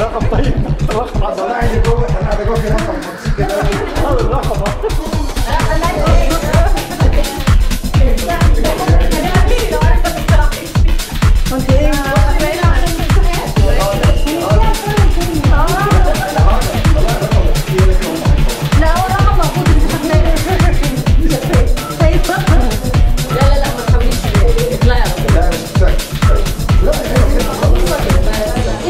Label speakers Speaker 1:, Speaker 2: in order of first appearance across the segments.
Speaker 1: الرقم طيب الرقم عضلات
Speaker 2: طلع لي جوه انا قاعد جوه في رقم مكسيك كده
Speaker 1: هذا الرقم
Speaker 3: لا هو رقم موجود مش
Speaker 4: لا لا لا ما تحاوليش اطلعي على طول
Speaker 2: لا مش ساكت لا هي كده خلاص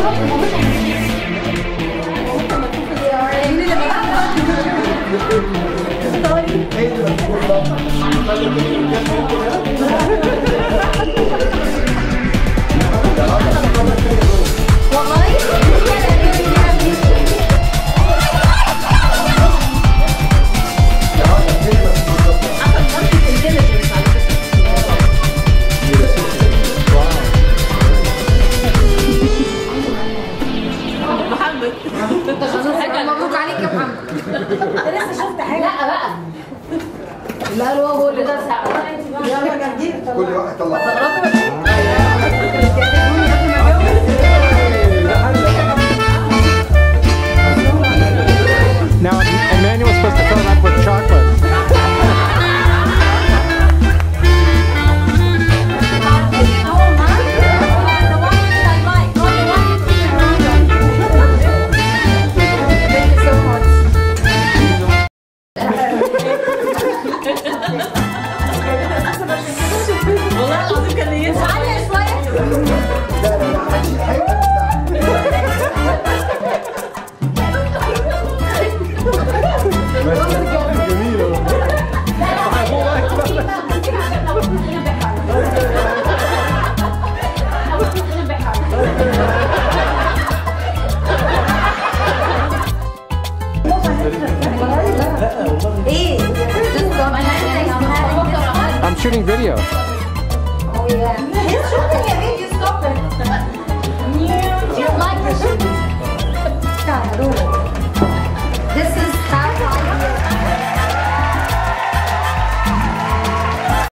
Speaker 2: هي دي المفروض
Speaker 4: محمد انت شفت حاجه
Speaker 3: مبروك عليك يا محمد
Speaker 4: لسه شفت حاجه لا بقى لا هو هو اللي ده يلا جاهزين
Speaker 2: كل واحد طلع
Speaker 1: Now, Emmanuel's supposed to fill it up with chocolate.
Speaker 4: والله العظيم كان ينفع
Speaker 2: لا لا لا هشيل حته
Speaker 3: ايه
Speaker 1: I'm shooting video.
Speaker 3: He's shooting a video, stop it.